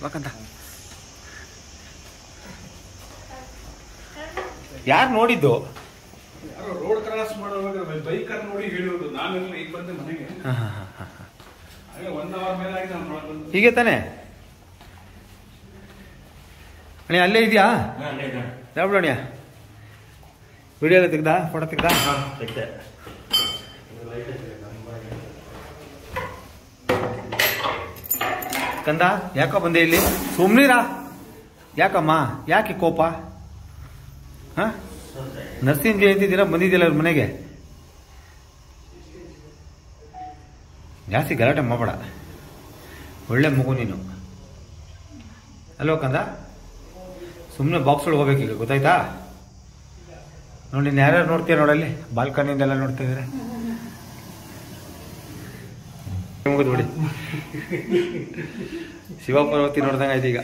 ಬಾಕಂತ ಯಾರು ನೋಡಿದ್ದು ಯಾರೋ ರೋಡ್ ಕ್ರಾಸ್ ಮಾಡುವಾಗ ಬೈಕರ್ ನೋಡಿ ಹೇಳಿರೋದು ನಾನೆಲ್ಲ ಈಗ ಬಂದೆ ಮನೆಗೆ ಹಾಂ ಹಾಂ ಹಾಂ ಹಾಂ ಹಾಗೆ ಒನ್ ಅವರ್ ಮೇಲೆ ಆಗಿ ನಾನು ನೋಡಕ್ ಬಂದೆ. ಹೀಗೆ ತಾನೆ ಅಣ್ಣ ಅಲ್ಲೇ ಇದೆಯಾ ಯಾವ ಅಣ್ಣ ವಿಡಿಯೋ ಎಲ್ಲ ತೆಗ್ದಾ ಫೋಟೋ ತೆಗ್ದಾ ಕಂದ ಯಾಕೋ ಬಂದೆ ಇಲ್ಲಿ ಸುಮ್ನಿರಾ ಯಾಕಮ್ಮ ಯಾಕೆ ಕೋಪ ಹಾ ನರಸಿಂಹ ಜಯಂತಿ ದಿನ ಬಂದಿದ್ದಿಲ್ಲ ಅವ್ರ ಮನೆಗೆ ಜಾಸ್ತಿ ಗಲಾಟೆ ಮಾಡಬೇಡ ಒಳ್ಳೆ ಮಗು ನೀನು ಅಲ್ವಾ ಕಂದ ಸುಮ್ಮನೆ ಬಾಕ್ಸ್ ಒಳಗೆ ಹೋಗ್ಬೇಕೀಗ ಗೊತ್ತಾಯ್ತಾ ನೋಡಿ ನೀನು ಯಾರ್ಯಾರು ನೋಡ್ತೀಯ ನೋಡಲ್ಲಿ ಬಾಲ್ಕನಿಯಿಂದೆಲ್ಲ ನೋಡ್ತಾ ಇದ್ದಾರೆ ಮುಗಿದು ಬಿಡಿ ಶಿವಪಾರ್ವತಿ ನೋಡ್ದಂಗೆ ಆಯ್ತು ಈಗ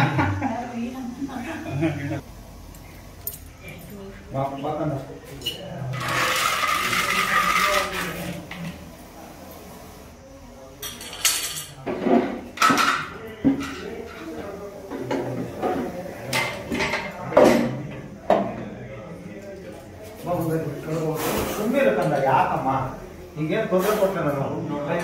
ಸುಮ್ಮನೆ ಕಂದ ಯಾಕಮ್ಮ ಹಿಂಗೇನು ತೊಂದರೆ ಕೊಟ್ಟೆ ನಾನು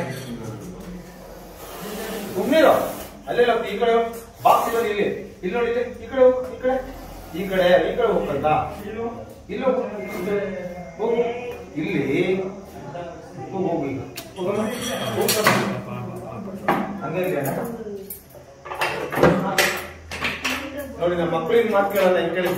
ಸುಮ್ಮನಿರೋ ಅಲ್ಲೆಲ್ಲ ಈ ಕಡೆ ಬಾಕ್ಸ್ ಇರೋದು ಇಲ್ಲಿ ಇಲ್ಲಿ ನೋಡಿ ಇಲ್ಲಿ. ಈ ಕಡೆ ಹೋಗು ಈ ಕಡೆ ಈ ಕಡೆ ಈ ಕಡೆ ಹೋಗ್ಬೇಕಂತ ಇಲ್ಲಿ ಹೋಗು ಈ ಕಡೆ. ಹೋಗು ಇಲ್ಲಿ ಹೋಗು ಹೋಗು ಈಗ ಹೋಗಮ್ಮ. ಹೋಗು ಕಣೋ. ಹಂಗೆ ಇದೆ ಅಣ್ಣ. ನೋಡಿ ನಮ್ಮ ಮಕ್ಕಳಿಗೆ ಮಾತು ಕೇಳಲ್ಲ ಹೆಂಗ್ ಕೇಳಿ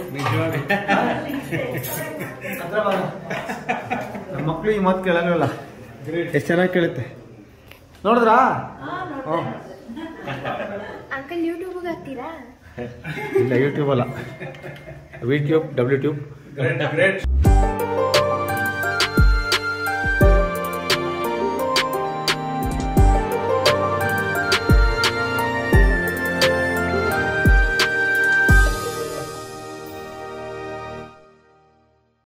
ಹತ್ರ ಬಾ. ನಮ್ಮ ಮಕ್ಕಳು ಈ ಮಾತು ಕೇಳಲ್ವಲ್ಲ ಎಷ್ಟು ಚೆನ್ನಾಗಿ ಕೇಳುತ್ತೆ ನೋಡಿದ್ರಾ ಹ್ಮ್. ಅಂಕಲ್ ಯೂಟ್ಯೂಬ್ಗೆ ಹಾಕ್ತೀರಾ ಇಲ್ಲ ಯೂಟ್ಯೂಬ್ ಅಲ್ಲ V tube W tube great great